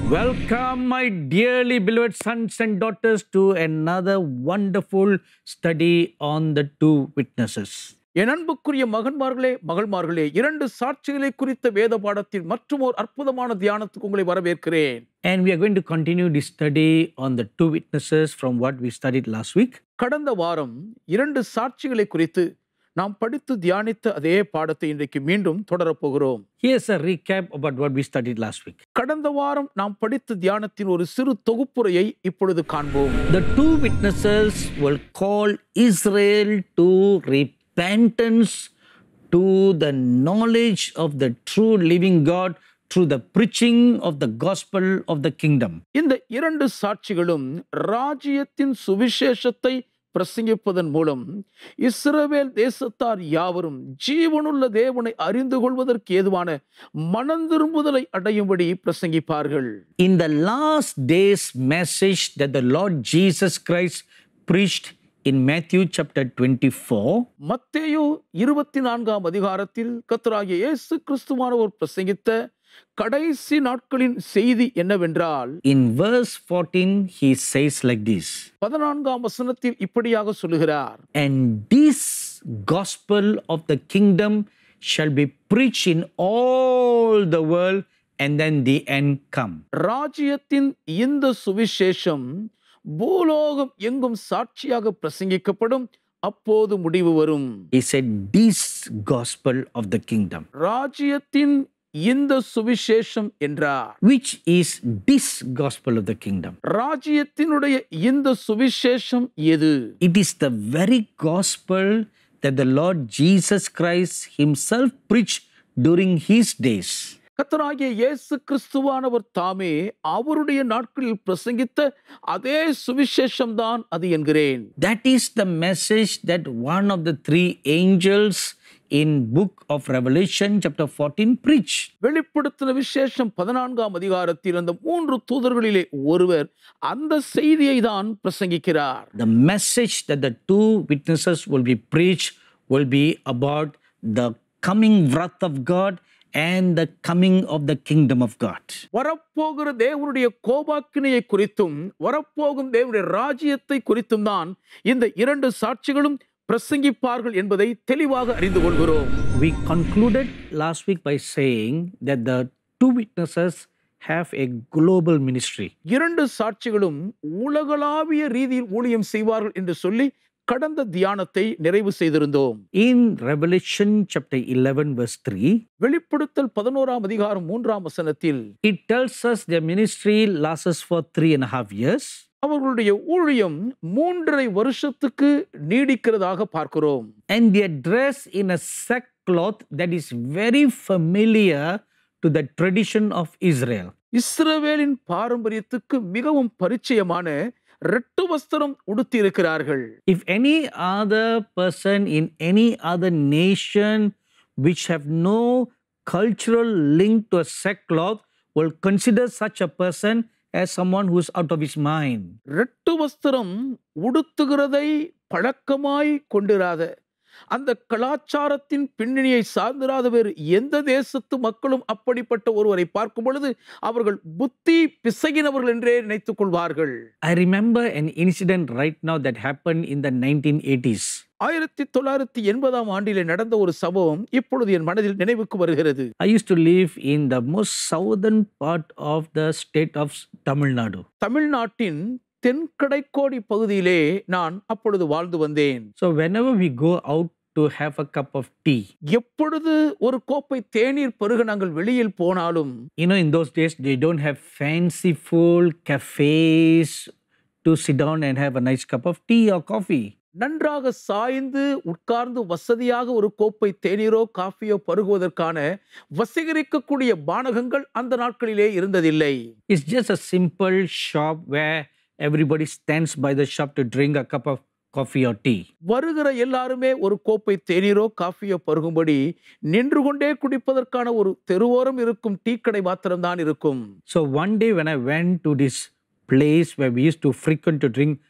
Welcome, my dearly beloved sons and daughters, to another wonderful study on the two witnesses. என் அன்புக்குரிய மகன்மார்களே மகள்மார்களே இரண்டு சாட்சிகளை குறித்த வேத பாடத்தில் மற்றும் ஒரு அற்புதமான தியானத்துக்கு உங்களை வரவேற்கிறேன் And we are going to continue this study on the two witnesses from what we studied last week. கடந்த வாரம் இரண்டு சாட்சிகளை குறித்து நாம் படித்து தியானித்த அதே பாடத்தை இன்றைக்கு மீண்டும் தொடரப்போகிறோம் Here's a recap about what we studied last week. கடந்த வாரம் நாம் படித்த தியானத்தின் ஒரு சிறு தொகுப்புரையை இப்பொழுது காண்போம் The two witnesses will call Israel to repentance, to the knowledge of the true living God through the preaching of the gospel of the kingdom. இந்த இரண்டு சாட்சிகளும் ராஜ்யத்தின் சுவிசேஷத்தை பிரசங்கிப்பதன் மூலம் இஸ்ரவேல் தேசத்தார் யாவரும் ஜீவனுள்ள தேவனை அறிந்து கொள்வதற்கு ஏதுவான மனந்திரும்புதலை அடையும்படி பிரசங்கிப்பார்கள் In the last days message that the Lord Jesus Christ preached in Matthew chapter 24, மத்தேயு இருபத்தி நான்காம் அதிகாரத்தில் கர்த்தராகிய இயேசு கிறிஸ்துவானவர் பிரசங்கித்த கடைசி நாட்களின் செய்தி என்னவென்றால் in verse 14, he says like this பதினான்காம் வசனத்தில் இப்படியாக சொல்லுகிறார் And this gospel of the kingdom shall be preached in all the world, and then the end come. ராஜ்யத்தின் இந்த சுவிசேஷம் பூலோகம் எங்கும் சாட்சியாக பிரசங்கிக்கப்படும் அப்போது முடிவு வரும் He said, This gospel of the kingdom. ராஜ்யத்தின் இந்த சுவிசேஷம் என்றார் Which is this gospel of the kingdom? ராஜ்யத்தினுடைய இந்த சுவிசேஷம் எது It is the very gospel that the Lord Jesus Christ Himself preached during His days. கர்த்தராகிய இயேசு கிறிஸ்துவானவர் தாமே அவருடைய நாட்களில் பிரசங்கித்த அதே சுவிசேஷம் தான் அது என்கிறேன் That is the message that one of the three angels in book of Revelation chapter 14 preached. வெளிப்படுத்தின விசேஷம் பதினான்காம் அதிகாரத்தில் அந்த மூன்று தூதர்களிலே ஒருவர் அந்த செய்தியை தான் பிரசங்கிக்கிறார் The message that the two witnesses will be preached will be about the coming wrath of God and the coming of the kingdom of God. வரப்போகிற தேவனுடைய கோபாக்கினையை குறித்தும் வரப்போகும் தேவனுடைய ராஜ்யத்தை குறித்தும் தான் இந்த இரண்டு சாட்சிகளும் பிரசங்கிப்பார்கள் என்பதை தெளிவாக அறிந்து கொள்கிறோம் We concluded last week by saying that the two witnesses have a global ministry. இரண்டு சாட்சிகளும் உலகளாவிய ரீதியில் ஊழியம் செய்வார்கள் என்று சொல்லி கடந்த தியானத்தை நிறைவு செய்திருந்தோம் In Revelation chapter 11, verse 3, வெளிப்படுத்தல் பதினோராம் அதிகாரம் மூன்றாம் வசனத்தில் it tells us their ministry lasts for three and a half years. அவர்களுடைய ஊழியம் மூன்றரை வருஷத்துக்கு நீடிக்கிறதாக பார்க்கிறோம் And they are dressed in a sackcloth that is very familiar to the tradition of Israel. இஸ்ரவேலின் பாரம்பரியத்துக்கு மிகவும் பரிச்சயமான ரெட்டு வஸ்திரம் உடுத்தி இருக்கிறார்கள் If any other person in any other nation which have no cultural link to a sackcloth will consider such a person as someone who's out of his mind. ரெட்டு வஸ்திரம் உடுத்துகிறதை பழக்கமாய் கொண்டிராத அந்த கலாச்சாரத்தின் பின்னணியை சார்ந்திராத வேறு எந்த தேசத்து மக்களும் அப்படிப்பட்ட ஒருவரை பார்க்கும் பொழுது அவர்கள் புத்தி பிசகினவர்கள் என்றே நினைத்துக் கொள்வார்கள் I remember an incident right now that happened in the 1980s. ஆயிரத்தி தொள்ளாயிரத்தி எண்பதாம் ஆண்டிலே நடந்த ஒரு சம்பவம் இப்பொழுது என் மனதில் நினைவுக்கு வருகிறது I used to live in the most southern part of the state of Tamil Nadu. தமிழ்நாட்டின் தென்கடைக்கோடி பகுதியிலே நான் அப்பொழுது வாழ்ந்து வந்தேன் So whenever we go out to have a cup of tea, எப்பொழுது ஒரு கோப்பை தேநீர் பருக நாங்கள் வெளியில் போனாலும் you know, in those days they don't have fanciful cafes to sit down and have a nice cup of tea or coffee. நன்றாக சாய்ந்து உட்கார்ந்து வசதியாக ஒரு கோப்பை தேநீரோ காஃபியோ பருகுவதற்கான வசீகரிக்கக்கூடிய பானகங்கள் அந்த நாட்களிலே இருந்ததில்லை It's just a simple shop where everybody stands by the shop to drink a cup of coffee or tea. வருகிற எல்லாருமே ஒரு கோப்பை தேநீரோ காஃபியோ பருகும்படி நின்று கொண்டே குடிப்பதற்கான ஒரு தெருவோரம் இருக்கும் டீ கடை மாத்திரம்தான் இருக்கும் So one day when I went to this place where we used to frequent to drink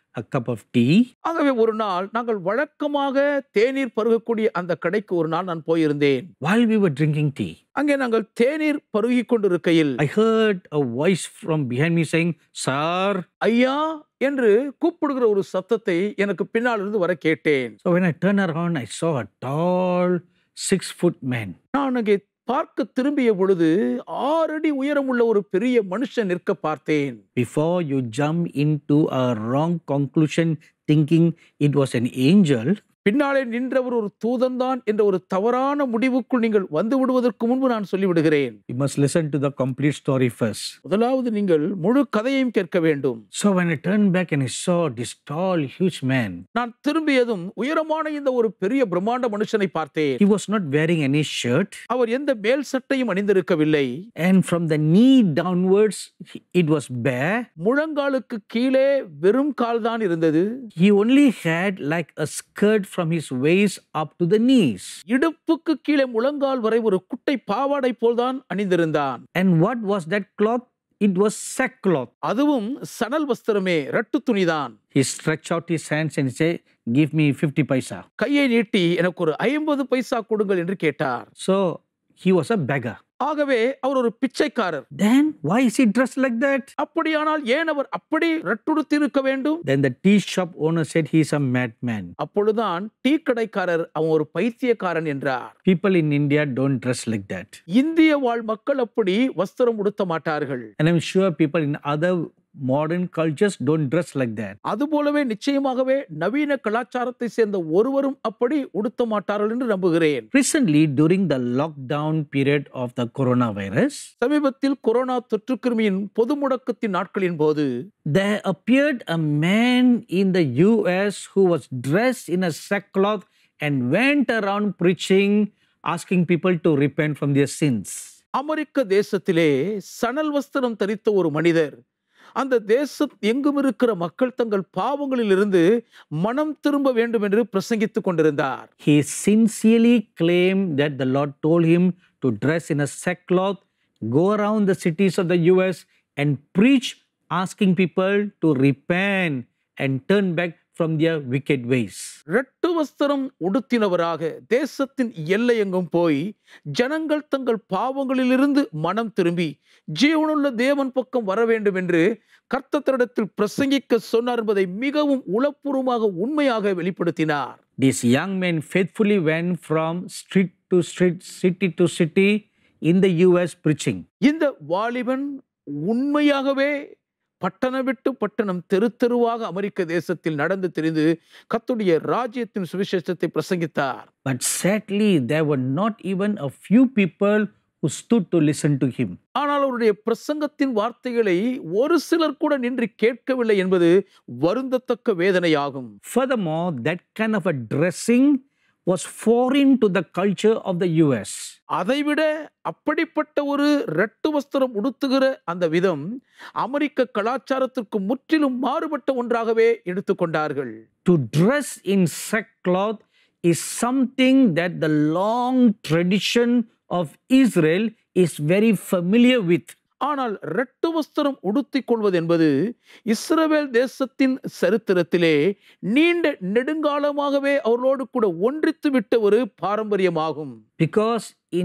a cup of tea. ஆகவே ஒரு நாள் நாங்கள் வழக்கமாக தேநீர் பருகக்கூடிய அந்த கடைக்கு ஒரு நாள் நான் போயிருந்தேன் While we were drinking tea, அங்கே நாங்கள் தேநீர் பருகிக் கொண்டிருக்கையில் I heard a voice from behind me saying, Sir. ஐயா என்று கூப்பிடுகிற ஒரு சத்தத்தை எனக்கு பின்னால் இருந்து வர கேட்டேன் So when I turned around, I saw a tall, six foot man. நான் அங்கே பார்க்க திரும்பிய பொழுது ஆறடி உயரமுள்ள ஒரு பெரிய மனுஷன் நிற்க பார்த்தேன் Before you jump into a wrong conclusion thinking it was an angel, பின்னாலே நின்றவர் ஒரு தூதன்தான் என்ற ஒரு தவறான முடிவுக்குள் நீங்கள் வந்து விடுவதற்கு முன்பு நான் சொல்லிவிடுகிறேன் you must listen to the complete story first. முதலாவது நீங்கள் முழு கதையையும் கேட்க வேண்டும் So when I turned back and I saw this tall, huge man, நான் திரும்பியதும் உயரமான இந்த ஒரு பெரிய பிரம்மாண்ட மனுஷனை பார்த்தேன் he was not wearing any shirt, அவர் எந்த மேல் சட்டையும் அணிந்திருக்கவில்லை and from the knee downwards, he- it was bare. முழங்காலுக்கு கீழே வெறும் கால் தான் இருந்தது He only had like a skirt from his waist up to the knees. இடுப்புக்கு கீழே முழங்கால் வரை ஒரு குட்டை பாவாடை போல்தான் அணிந்திருந்தான் And what was that cloth? It was sackcloth. அதுவும் சணல் வஸ்திரமே ரட்டு துணிதான் He stretched out his hands and said, Give me 50 paisa. கையை நீட்டி எனக்கு ஒரு ஐம்பது பைசா கொடுங்கள் என்று கேட்டார் So he was a beggar. ஆகவே அவர் ஒரு பிச்சைக்காரர் Then why is he dressed like that? அப்படியானால் ஏன் அவர் அப்படி ரட்டுடுத்தி இருக்க வேண்டும் Then the tea shop owner said he's a madman. அப்பொழுதுதான் டீ கடைக்காரர் அவன் ஒரு பைத்தியக்காரன் என்றார் People in India don't dress like that. இந்திய வாழ் மக்கள் அப்படி வஸ்திரம் உடுத்த மாட்டார்கள் And I'm sure people in other modern cultures don't dress like that. அதுபோலவே நிச்சயமாகவே நவீன கலாச்சாரத்தை சேர்ந்த ஒருவரும் அப்படி உடுத்த மாட்டார்கள் என்று நம்புகிறேன் Recently, during the lockdown period of the coronavirus, சமீபத்தில் கொரோனா தொற்றுக்கிருமியின் பொது முடக்கத்தின் நாட்களின் போது there appeared a man in the US who was dressed in a sackcloth and went around preaching, asking people to repent from their sins. அமெரிக்க தேசத்திலே சணல் வஸ்திரம் தரித்த ஒரு மனிதர் அந்த தேசம் எங்கும் இருக்கிற மக்கள் தங்கள் பாவங்களிலிருந்து மனம் திரும்ப வேண்டும் என்று பிரசங்கித்துக் கொண்டிருந்தார் He sincerely claimed that the Lord told him to dress in a sackcloth, go around the cities of the US, and preach, asking people to repent and turn back from their wicked ways. ரெட்டு வஸ்திரம் உடுத்தினவராக தேசத்தின் எல்லையெங்கும் போய் ஜனங்கள் தங்கள் பாவங்களிலிருந்து மனம் திரும்பி ஜீவனுள்ள தேவன் பக்கம் வர வேண்டும் என்று கர்த்தத்திடத்தில் பிரசங்கிக்க சொன்னார் என்பதை மிகவும் உளப்பூர்வமாக உண்மையாக வெளிப்படுத்தினார் This young man faithfully went from street to street, city to city in the US preaching. இந்த வாலிபன் உண்மையாகவே பட்டணம் விட்டு பட்டணம் தெரு தெருவாக அமெரிக்க தேசத்தில் நடந்து திரிந்து கத்துடைய ராஜ்யத்தின் சுவிசேஷத்தை பிரசங்கித்தார் But sadly, there were not even a few people who stood to listen to him. ஆனால் அவருடைய பிரசங்கத்தின் வார்த்தைகளை ஒரு சிலர் கூட நின்று கேட்கவில்லை என்பது வருந்தத்தக்க வேதனையாகும் Furthermore, that kind of a dressing was foreign to the culture of the US. அதைவிட அப்படிப்பட்ட ஒரு ரெட்டு வஸ்திரம் உடுத்துகிற அந்த விதம் அமெரிக்க கலாச்சாரத்திற்கு முற்றிலும் மாறுபட்ட ஒன்றாகவே எடுத்துக்கொண்டார்கள் To dress in sackcloth is something that the long tradition of Israel is very familiar with. ஆனால் ரெட்டு வஸ்திரம் உடுத்திக் கொள்வது என்பது இஸ்ரவேல் தேசத்தின் சரித்திரத்திலே நீண்ட நெடுங்காலமாகவே அவர்களோடு கூட ஒன்றித்து விட்ட ஒரு பாரம்பரியமாகும் Because in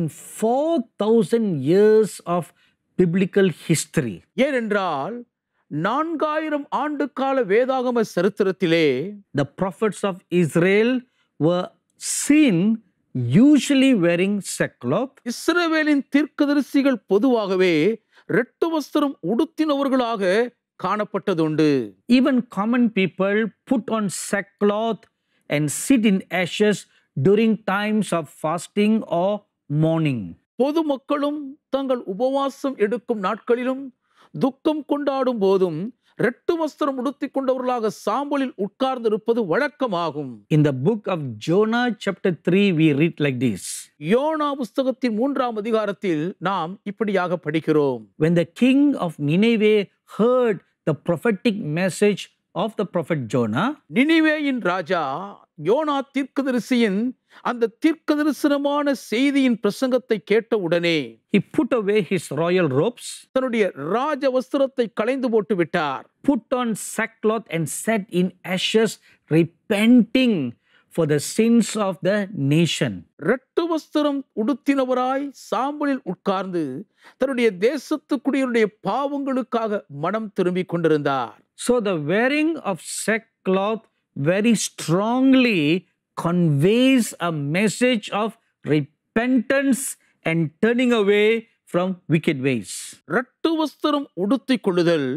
4,000 years of biblical history, ஏனென்றால் நான்காயிரம் ஆண்டு கால வேதாகம சரித்திரத்திலே the prophets of Israel were seen usually wearing sackcloth இஸ்ரவேலின் தீர்க்கதரிசிகள் பொதுவாகவே ரெட்டு வஸ்திரம் உடுத்தினவர்களாக காணப்பட்டதுண்டு Even common people put on sackcloth and sit in ashes during times of fasting or mourning. பொதுமக்களும் தங்கள் உபவாசம் எடுக்கும் நாட்களிலும் துக்கம் கொண்டாடும் போதும் ரெட்டு வஸ்திரம் உடுத்திக் கொண்டவர்களாக சாம்பலில் உட்கார்ந்திருப்பது வழக்கமாகும் In the book of Jonah, chapter 3, we read like this யோனா புஸ்தகத்தின் மூன்றாம் அதிகாரத்தில் நாம் இப்படியாக படிக்கிறோம் When the king of Nineveh heard the prophetic message of the prophet Jonah, நினிவேயின் ராஜா யோனா தீர்க்கதரிசியின் அந்த தீர்க்கதரிசனமான செய்தியின் பிரசங்கத்தை கேட்ட உடனே he put away his royal robes, தன்னுடைய ராஜ வஸ்திரத்தை களைந்து போட்டு விட்டார் put on sackcloth, and sat in ashes, repenting for the sins of the nation. இரட்டு வஸ்திரம் உடுத்தினவராய் சாம்பலில் உட்கார்ந்து தன்னுடைய தேசத்து குடியருடைய பாவங்களுக்காக மனம் திரும்பிக் கொண்டிருந்தார் So, the wearing of sackcloth very strongly conveys a message of repentance and turning away from wicked ways. இரட்டு வஸ்திரம் உடுத்திக் கொள்ளுதல்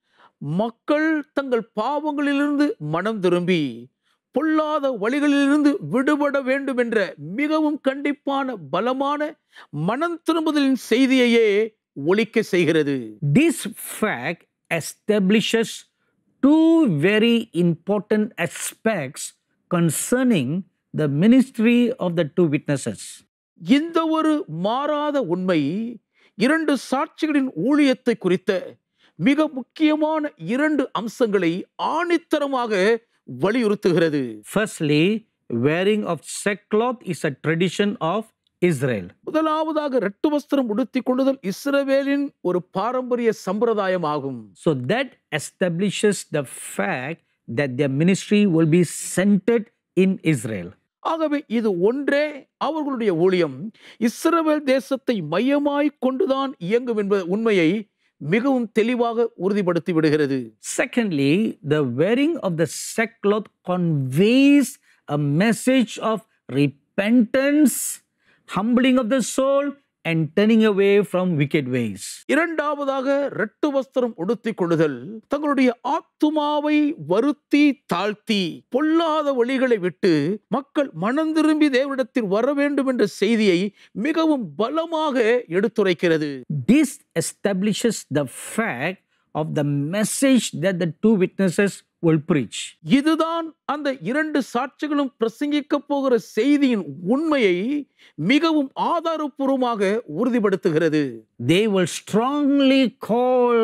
மக்கள் தங்கள் பாவங்களிலிருந்து மனம் திரும்பி பொல்லாத வழிகளிலிருந்து விடுபட வேண்டும் என்ற மிகவும் கண்டிப்பான பலமான மனம் திரும்புதலின் செய்தியையே ஒலிக்க செய்கிறது This fact establishes two very important aspects concerning the ministry of the two witnesses. இந்த ஒரு மாறாத உண்மை இரண்டு சாட்சிகளின் ஊழியத்தை குறித்த மிக முக்கியமான இரண்டு அம்சங்களை ஆணித்தரமாக வலியுறுத்துகிறது Firstly, wearing of sackcloth is a tradition of Israel. முதலாவதாக இரட்டு வஸ்திரம் உடுத்திக் கொள்ளுதல் இஸ்ரவேலின் ஒரு பாரம்பரிய சம்பிரதாயமாகும் So that establishes the fact that their ministry will be centered in Israel. ஆகவே இது ஒன்றே அவர்களுடைய ஊழியம் இஸ்ரவேல் தேசத்தை மையமாய் கொண்டுதான் இயங்கும் என்ப உண்மையை மிகவும் தெளிவாக உறுதிப்படுத்தி விடுகிறது Secondly, the wearing of the sackcloth conveys a message of repentance, humbling of the soul, and turning away from wicked ways. இரண்டாவதாக இரட்டு வஸ்திரம் உடுத்திக் கொள்ளுதல் தங்களுடைய ஆத்துமாவை வருத்தி தாழ்த்தி பொல்லாத வழிகளை விட்டு மக்கள் மனம் திரும்பி தேவனிடத்தில் வர வேண்டும் என்ற செய்தியை மிகவும் பலமாக எடுத்துரைக்கிறது This establishes the fact of the message that the two witnesses will preach. இதுதான் அந்த இரண்டு சாட்சிகளும் பிரசங்கிக்க போகிற செய்தியின் உண்மையை மிகவும் ஆதாரப்பூர்வமாக உறுதிப்படுத்துகிறது They will strongly call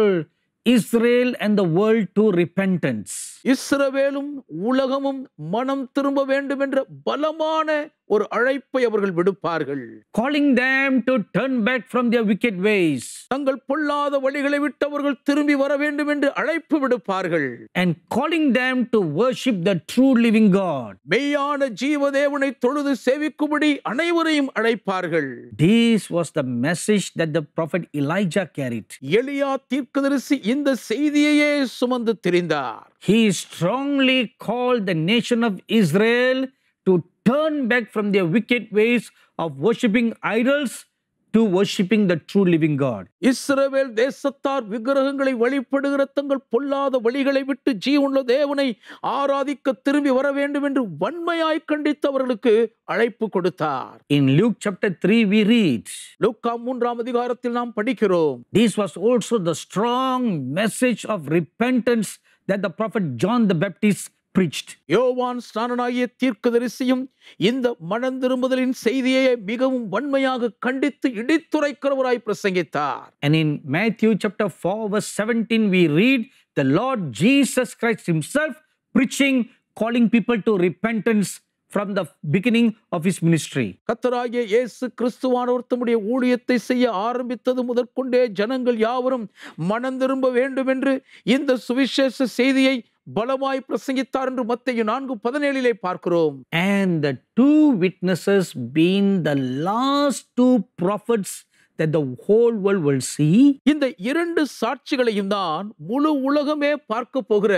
Israel and the world to repentance. இஸ்ரவேலும் உலகமும் மனம் திரும்ப வேண்டும் என்ற பலமான ஒரு அழைப்பை அவர்கள் விடுப்பார்கள் calling them to turn back from their wicked ways தங்கள் பொல்லாத வழிகளை விட்டு அவர்கள் திரும்பி வர வேண்டும் என்று அழைப்பு விடுப்பார்கள் and calling them to worship the true living God. மெய்யான ஜீவதேவனை தொழுது சேவிக்கும்படி அனைவரையும் அழைப்பார்கள் This was the message that the prophet Elijah carried. எலியா தீர்க்கதரிசி இந்த செய்தியையே சுமந்து திரிந்தார் He strongly called the nation of Israel to turn back from their wicked ways of worshiping idols to worshiping the true living God. இஸ்ரவேல் தேசத்தார் விக்கிரகங்களை வழிபடுகிற தங்கள் பொல்லாத வழிகளை விட்டு ஜீவனுள்ள தேவனை ஆராதிக்க திரும்பி வர வேண்டும் என்று வன்மையாய் கண்டித்து அவர்களுக்கு அழைப்பு கொடுத்தார் In Luke chapter 3, we read, லூக்கா மூன்றாம் அதிகாரத்தில் நாம் படிக்கிறோம் This was also the strong message of repentance that the prophet John the Baptist preached. யோவான் ஸ்நானனாகிய தீர்க்கதரிசியும் இந்த மனம் திரும்புதலின் செய்தியை மிகவும் வன்மையாக கண்டித்து இடித்துரைக்கிறவராய் பிரசங்கித்தார் And in Matthew chapter 4, verse 17, we read the Lord Jesus Christ Himself preaching, calling people to repentance from the beginning of His ministry. கத்தராகிய இயேசு கிறிஸ்துவானவர் தம்முடைய ஊழியத்தை செய்ய ஆரம்பித்தது முதற்கொண்டே ஜனங்கள் யாவரும் மனம் திரும்ப வேண்டும் என்று இந்த சுவிசேஷ செய்தியை பலமாய் பிரசங்கித்தார் என்று மத்திய நான்கு பதினேழிலே பார்க்கிறோம் And the two witnesses being the last two prophets that the whole world will see, இந்த இரண்டு சாட்சிகளையும் தான் முழு உலகமே பார்க்க போகிற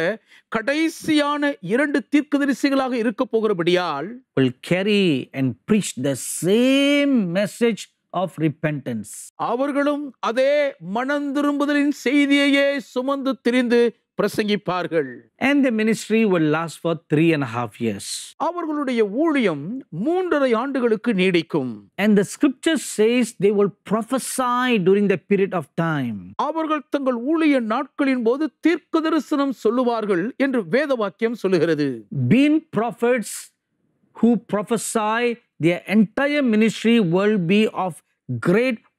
கடைசியான இரண்டு தீர்க்கதரிசிகளாக இருக்க போகிறபடியால் will carry and preach the same message of repentance. அவர்களும் அதே மனம் திரும்புதலின் செய்தியையே சுமந்து திரிந்து பிரசங்கிப்பார்கள் And the ministry will last for three and a half years. அவர்களுடைய ஊழியம் மூன்றரை ஆண்டுகளுக்கு நீடிக்கும் And the scripture says they will prophesy during the period of time. அவர்கள் தங்கள் ஊழிய நாட்களின் போது தீர்க்க தரிசனம் சொல்லுவார்கள் என்று வேத வாக்கியம் சொல்லுகிறது Being prophets who prophesy, their entire ministry will be of great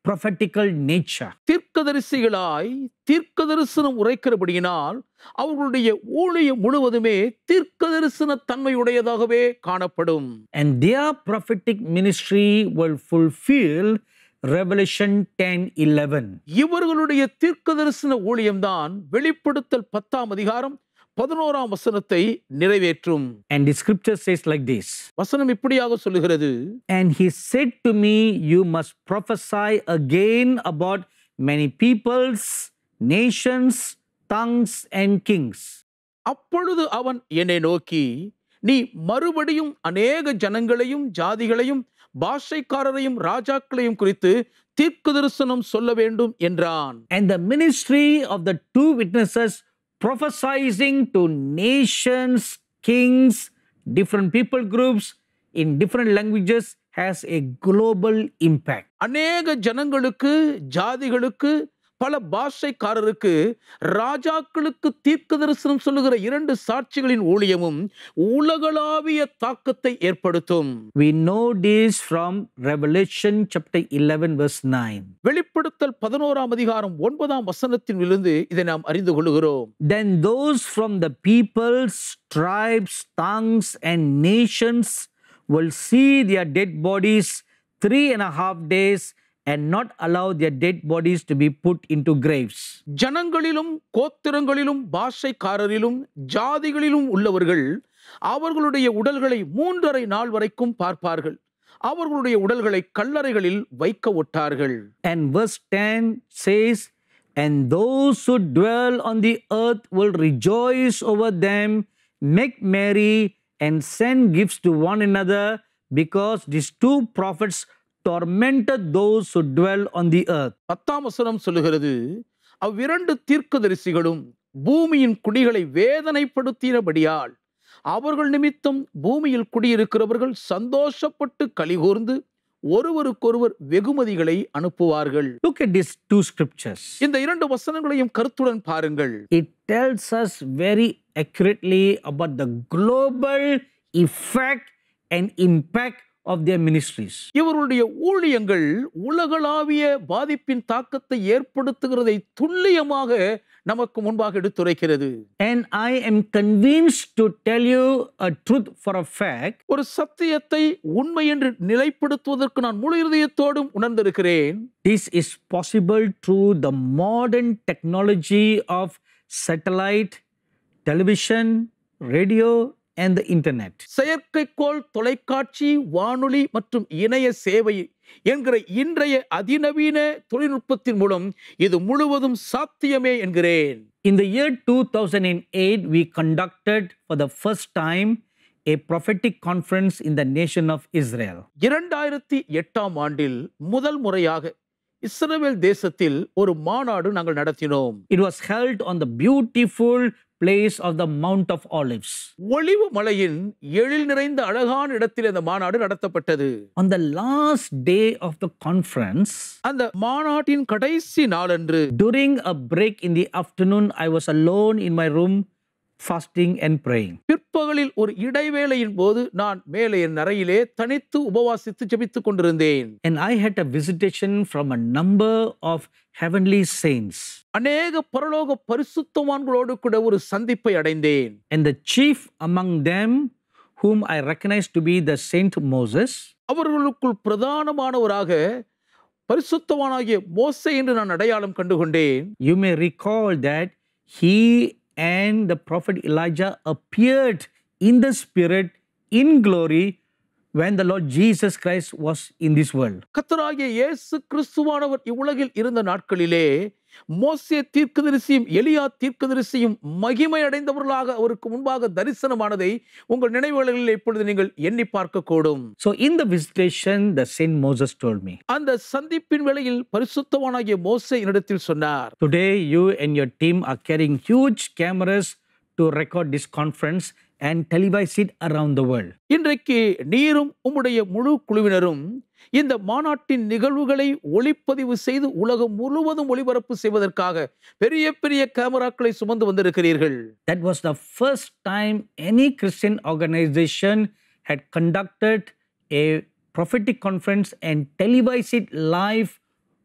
prophetical nature. தீர்க்கதரிசிகளாய் தீர்க்க தரிசனம் உரைக்கிறபடியினால் அவர்களுடைய ஊழியம் முழுவதுமே தீர்க்க தரிசன தன்மையுடையதாகவே காணப்படும் And their prophetic ministry will fulfill Revelation 10 11. இவர்களுடைய தீர்க்க தரிசன ஊழியம்தான் வெளிப்படுத்தல் பத்தாம் அதிகாரம் பதினோராம் வசனத்தை நிறைவேற்றும் And the scripture says like this வசனம் இப்படியாக சொல்லுகிறது And he said to me, You must prophesy again about many peoples, nations, tongues, and kings. அப்பொழுது அவன் என்னை நோக்கி நீ மறுபடியும் அநேக ஜனங்களையும் ஜாதிகளையும் பாஷைக்காரரையும் ராஜாக்களையும் குறித்து தீர்க்க தரிசனம் சொல்ல வேண்டும் என்றான் And the ministry of the two witnesses prophesying to nations, kings, different people groups in different languages has a global impact. அநேக ஜனங்களுக்கு ஜாதிகளுக்கு பல பாஷைக்காரருக்கு ராஜாக்களுக்கு தீர்க்க தரிசனம் சொல்லுகிற இரண்டு சாட்சிகளின் ஊழியமும் உலகளாவிய தாக்கத்தை ஏற்படுத்தும் We know this from Revelation chapter 11, verse 9. வெளிப்படுத்தல் பதினோராம் அதிகாரம் ஒன்பதாம் வசனத்திலிருந்து இதை நாம் அறிந்து கொள்கிறோம் Then those from the peoples, tribes, tongues, and nations will see their dead bodies three and a half days and not allow their dead bodies to be put into graves. ஜனங்களிலும் கோத்திரங்களிலும் பாஷைக்காரரிலும் ஜாதிகளிலும் உள்ளவர்கள் அவர்களுடைய உடல்களை மூன்றரை நாள் வரைக்கும் பார்ப்பார்கள் அவர்களுடைய உடல்களை கல்லறைகளில் வைக்க ஒட்டார்கள் And verse 10 says, And those who dwell on the earth will rejoice over them, make merry, and send gifts to one another, because these two prophets tormented those who dwell on the earth. பத்தாம் வசனம் சொல்லுகிறது அவ்விரண்டு தீர்க்கதரிசிகளும் பூமியின் குடிகளை வேதனைப்படுத்தினபடியால் அவர்கள் நிமித்தம் பூமியில் குடியிருக்கிறவர்கள் சந்தோஷப்பட்டு கலிகூர்ந்து ஒருவருக்கொருவர் வெகுமதிகளை அனுப்புவார்கள் Look at these two scriptures. இந்த இரண்டு வசனங்களையும் கருத்துடன் பாருங்கள் It tells us very accurately about the global effect and impact of their ministries. இவருடைய ஊழியங்கள் உலகளாவிய பாதிப்பின் தாக்கத்தை ஏற்படுத்துகிறதை துல்லியமாக நமக்கு முன்பாக எடுத்துரைக்கிறது And I am convinced to tell you a truth for a fact ஒரு சத்தியத்தை உண்மை என்று நிலைப்படுத்துவதற்கு நான் முழு இருதயத்தோடும் உணர்ந்திருக்கிறேன் this is possible through the modern technology of satellite, television, radio, and the internet. செயற்கைக்கோள் தொலைக்காட்சி வானொலி மற்றும் இணைய சேவை என்கிற இன்றைய அதிநவீன தொழில்நுட்பத்தின் மூலம் இது முழுவதும் சாத்தியமே என்கிறேன் In the year 2008, we conducted for the first time a prophetic conference in the nation of Israel. இரண்டாயிரத்தி எட்டாம் ஆண்டில் முதல் முறையாக இஸ்ரவேல் தேசத்தில் ஒரு மாநாடு நாங்கள் நடத்தினோம் It was held on the beautiful place of the Mount of Olives. ஒளிவு மலையின் எழில் நிறைந்த அழகான இடத்தில் அந்த மாநாடு நடத்தப்பட்டது On the last day of the conference, அந்த மாநாட்டின் கடைசி நாளன்று during a break in the afternoon, I was alone in my room fasting and praying. பிற்பகலில் ஒரு இடைவேளையின் போது நான் மேலே என் அறையிலே தனித்து உபவாசித்து ஜெபித்துக் கொண்டிருந்தேன் And I had a visitation from a number of heavenly saints. அநேக பரலோக பரிசுத்தவான்களோடு கூட ஒரு சந்திப்பை அடைந்தேன் And the chief among them, whom I recognized to be the Saint Moses, அவர்களுக்குள் பிரதானமானவராக பரிசுத்தவானாகிய மோசே என்று நான் அடையாளம் கண்டுகொண்டேன் you may recall that he and the prophet Elijah appeared in the spirit in glory when the Lord Jesus Christ was in this world. கத்தராகிய இயேசு கிறிஸ்துவானவர் இவ்வுலகில் இருந்த நாட்களிலே மோசே தீர்க்கதரிசியும் எலியா தீர்க்கதரிசியும் மகிமை அடைந்தவர்களாக அவருக்கு முன்பாக தரிசனமானதை உங்கள் நினைவுகளில் இப்பொழுது நீங்கள் எண்ணி பார்க்கக்கூடும் So, in the visitation, the Saint Moses told me, அந்த சந்திப்பின் வேளையில் பரிசுத்தவானாகிய மோசே என்னிடத்தில் சொன்னார் Today, you and your team are carrying huge cameras to record this conference and televise it around the world. இன்றைக்கு நீரும் உம்முடைய முழு குழுவினரும் இந்த மாநாட்டின் நிகழ்வுகளை ஒளிப்பதிவு செய்து உலகம் முழுவதும் ஒளிபரப்பு செய்வதற்காக பெரிய பெரிய கேமராக்களை சுமந்து வந்திருக்கிறீர்கள் That was the first time any Christian organization had conducted a prophetic conference and televised it live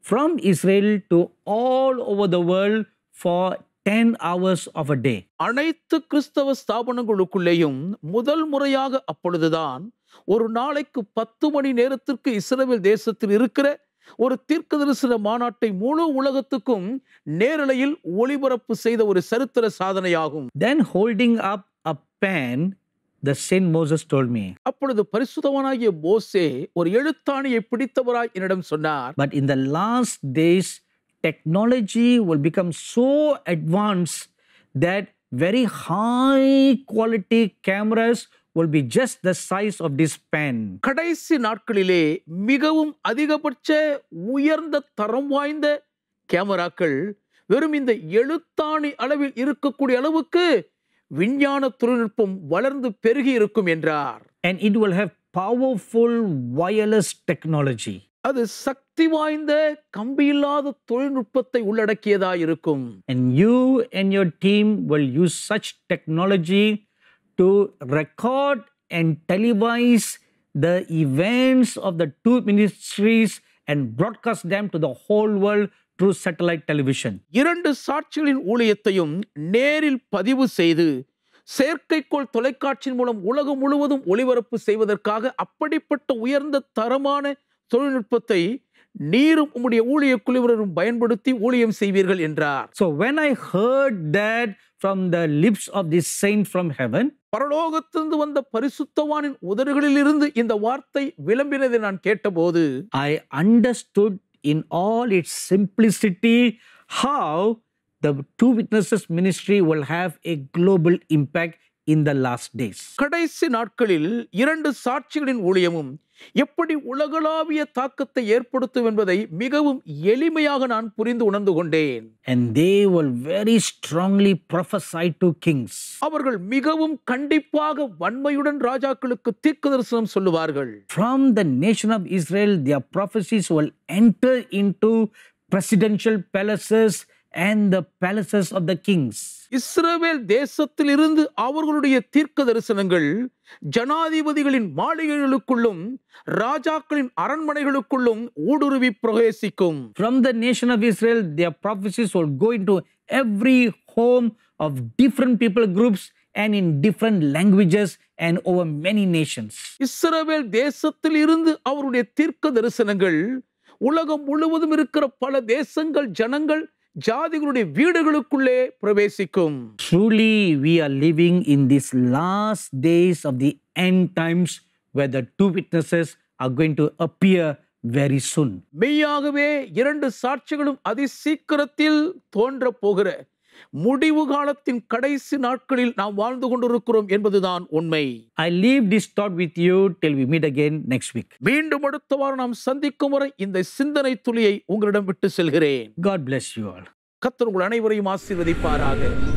from Israel to all over the world for 10 hours of a day. அனைத்து கிறிஸ்தவ ஸ்தாபனங்களுக்குள்ளேயும் முதல் முறையாக அப்பொழுதுதான் ஒரு நாளைக்கு பத்து மணி நேரத்திற்கு இஸ்ரவேல் தேசத்தில் இருக்கிற ஒரு தீர்க்க தரிசன மாநாட்டை முழு உலகத்துக்கும் நேரலையில் ஒளிபரப்பு செய்த ஒரு சரித்திர சாதனையாகும் Then, holding up a pen, the Saint Moses told me, அப்பொழுது பரிசுத்தவனாகிய மோசே ஒரு எழுத்தாணியை பிடித்தவராய் என்னிடம் சொன்னார் But in the last days, technology will become so advanced that very high quality cameras will be just the size of this pen. கடைசி நாட்களிலே மிகவும் அதிகபட்ச உயர்ந்த தரம் வாய்ந்த கேமராக்கள் வெறும் இந்த எழுத்தாணி அளவில் இருக்கக்கூடிய அளவுக்கு விஞ்ஞான தொழில்நுட்பம் வளர்ந்து பெருகி இருக்கும் என்றார் And it will have powerful wireless technology. அது சக்தி வாய்ந்த கம்பியில்லாத தொழில்நுட்பத்தை உள்ளடக்கியதா இருக்கும் And you and your team will use such technology to record and televise the events of the two ministries and broadcast them to the whole world through satellite television. இரண்டு சாட்சிகளின் ஊழியத்தையும் நேரில் பதிவு செய்து செயற்கைக்கோள் தொலைக்காட்சியின் மூலம் உலகம் முழுவதும் ஒளிபரப்பு செய்வதற்காக அப்படிப்பட்ட உயர்ந்த தரமான தொழில்நுட்பத்தை நீரும் உம்முடைய ஊழிய குழுவினரும் பயன்படுத்தி ஊழியம் செய்வீர்கள் என்றார் So when I heard that from the lips of this saint from heaven, பரலோகத்திலிருந்து வந்த பரிசுத்தவானின் உதடுகளிலிருந்து இந்த வார்த்தை விளம்பினதை நான் கேட்டபோது I understood in all its simplicity how the two witnesses ministry will have a global impact in the last days. கடைசி நாட்களில் இரண்டு சாட்சிகளின் ஊழியமும் எப்படி உலகளாவிய தாக்கத்தை ஏற்படுத்தும் என்பதை மிகவும் எளிமையாக நான் புரிந்து உணர்ந்து கொண்டேன் And they will very strongly prophesy to kings. அவர்கள் மிகவும் கண்டிப்பாக வன்மையுடன் ராஜாக்களுக்கு தீர்க்க தரிசனம் சொல்லுவார்கள் From the nation of Israel, their prophecies will enter into presidential palaces and the palaces of the kings. இஸ்ரவேல் தேசத்தில் இருந்து அவர்களுடைய தீர்க்க தரிசனங்கள் ஜனாதிபதிகளின் மாளிகைகளுக்குள்ளும் ராஜாக்களின் அரண்மனைகளுக்குள்ளும் ஊடுருவி பிரவேசிக்கும் From the nation of Israel, their prophecies will go into every home of different people groups and in different languages and over many nations. இஸ்ரவேல் தேசத்தில் இருந்து அவருடைய தீர்க்க தரிசனங்கள் உலகம் முழுவதும் இருக்கிற பல தேசங்கள் ஜனங்கள் ஜாதிகளுடைய வீடுகளுக்குள்ளே பிரவேசிக்கும் Truly, we are living in these last days of the end times where the two witnesses are going to appear very soon. மெய்யாகவே இரண்டு சாட்சிகளும் அதி சீக்கிரத்தில் தோன்ற போகிற முடிவு காலத்தின் கடைசி நாட்களில் நாம் வாழ்ந்து கொண்டிருக்கிறோம் என்பதுதான் உண்மை I leave this thought with you till we meet again next week. மீண்டும் அடுத்த வாரம் நாம் சந்திக்கும் வரை இந்த சிந்தனை துளியை உங்களிடம் விட்டு செல்கிறேன் God bless you all. கர்த்தர் உங்கள் அனைவரையும் ஆசீர்வதிப்பாராக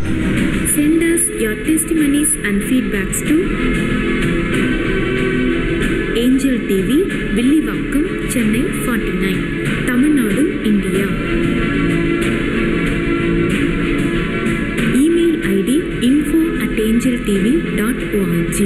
Send us your testimonies and feedbacks to Angel TV, Villivakkam, Chennai 49, Tamil Nadu, India. Email ID info at angeltv.org.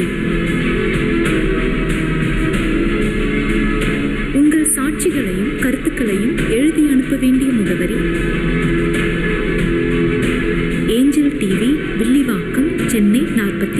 உங்கள் சாட்சிகளையும் கருத்துக்களையும் எழுதி அனுப்ப வேண்டிய முகவரி ஏஞ்சல் டிவி வில்லிவாக்கம் சென்னை நாற்பத்தி